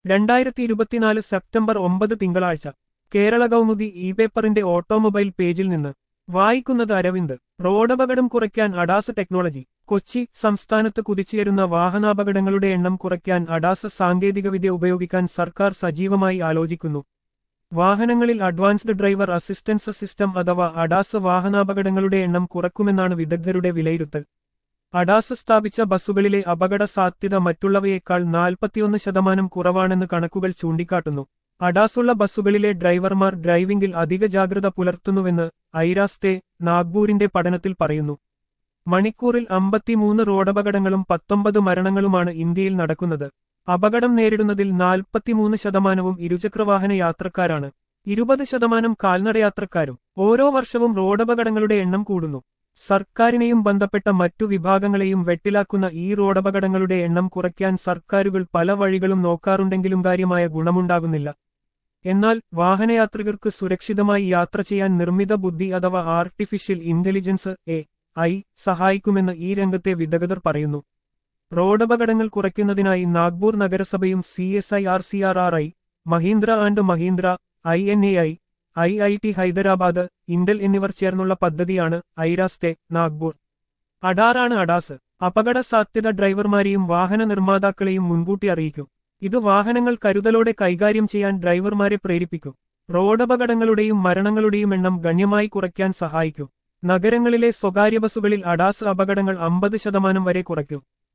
രണ്ടായിരത്തി ഇരുപത്തിനാല് സെപ്റ്റംബർ ഒമ്പത് തിങ്കളാഴ്ച കേരള കൗമുദി ഇ പേപ്പറിന്റെ ഓട്ടോമൊബൈൽ പേജിൽ നിന്ന് വായിക്കുന്നത് അരവിന്ദ് റോഡപകടം കുറയ്ക്കാൻ അഡാസ് ടെക്നോളജി കൊച്ചി സംസ്ഥാനത്ത് കുതിച്ചുയരുന്ന വാഹനാപകടങ്ങളുടെ എണ്ണം കുറയ്ക്കാൻ അഡാസ് സാങ്കേതികവിദ്യ ഉപയോഗിക്കാൻ സർക്കാർ സജീവമായി ആലോചിക്കുന്നു വാഹനങ്ങളിൽ അഡ്വാൻസ്ഡ് ഡ്രൈവർ അസിസ്റ്റൻസ് സിസ്റ്റം അഥവാ അഡാസ് വാഹനാപകടങ്ങളുടെ എണ്ണം കുറക്കുമെന്നാണ് വിദഗ്ധരുടെ വിലയിരുത്തൽ അഡാസ് സ്ഥാപിച്ച ബസ്സുകളിലെ അപകട സാധ്യത മറ്റുള്ളവയേക്കാൾ നാൽപ്പത്തിയൊന്ന് ശതമാനം കുറവാണെന്ന് കണക്കുകൾ ചൂണ്ടിക്കാട്ടുന്നു അഡാസുള്ള ബസ്സുകളിലെ ഡ്രൈവർമാർ ഡ്രൈവിംഗിൽ അധിക ജാഗ്രത പുലർത്തുന്നുവെന്ന് ഐരാസ്തെ നാഗ്പൂരിന്റെ പഠനത്തിൽ പറയുന്നു മണിക്കൂറിൽ അമ്പത്തിമൂന്ന് റോഡപകടങ്ങളും പത്തൊമ്പത് മരണങ്ങളുമാണ് ഇന്ത്യയിൽ നടക്കുന്നത് അപകടം നേരിടുന്നതിൽ നാൽപ്പത്തിമൂന്ന് ശതമാനവും ഇരുചക്രവാഹന യാത്രക്കാരാണ് ഇരുപത് ശതമാനം കാൽനടയാത്രക്കാരും ഓരോ വർഷവും റോഡപകടങ്ങളുടെ എണ്ണം കൂടുന്നു സർക്കാരിനെയും ബന്ധപ്പെട്ട മറ്റു വിഭാഗങ്ങളെയും വെട്ടിലാക്കുന്ന ഈ റോഡപകടങ്ങളുടെ എണ്ണം കുറയ്ക്കാൻ സർക്കാരുകൾ പല വഴികളും നോക്കാറുണ്ടെങ്കിലും കാര്യമായ ഗുണമുണ്ടാകുന്നില്ല എന്നാൽ വാഹനയാത്രികർക്ക് സുരക്ഷിതമായി യാത്ര ചെയ്യാൻ നിർമ്മിത ബുദ്ധി അഥവാ ആർട്ടിഫിഷ്യൽ ഇന്റലിജൻസ് എ ഐ സഹായിക്കുമെന്ന് ഈ രംഗത്തെ വിദഗ്ധർ പറയുന്നു റോഡപകടങ്ങൾ കുറയ്ക്കുന്നതിനായി നാഗ്പൂർ നഗരസഭയും C S I R C R R I Mahindra and Mahindra I N A I I I T Hyderabad Intel എന്നിവർ ചേർന്നുള്ള പദ്ധതിയാണ് ഐരാസ്തെ നാഗ്പൂർ അഡാറാണ് അഡാസ് അപകട സാധ്യത ഡ്രൈവർമാരെയും വാഹന നിർമ്മാതാക്കളെയും മുൻകൂട്ടി അറിയിക്കും ഇത് വാഹനങ്ങൾ കരുതലോടെ കൈകാര്യം ചെയ്യാൻ ഡ്രൈവർമാരെ പ്രേരിപ്പിക്കും റോഡപകടങ്ങളുടെയും മരണങ്ങളുടെയും എണ്ണം ഗണ്യമായി കുറയ്ക്കാൻ സഹായിക്കും നഗരങ്ങളിലെ സ്വകാര്യ ബസ്സുകളിൽ അഡാസ് അപകടങ്ങൾ അമ്പത് ശതമാനം വരെ കുറയ്ക്കും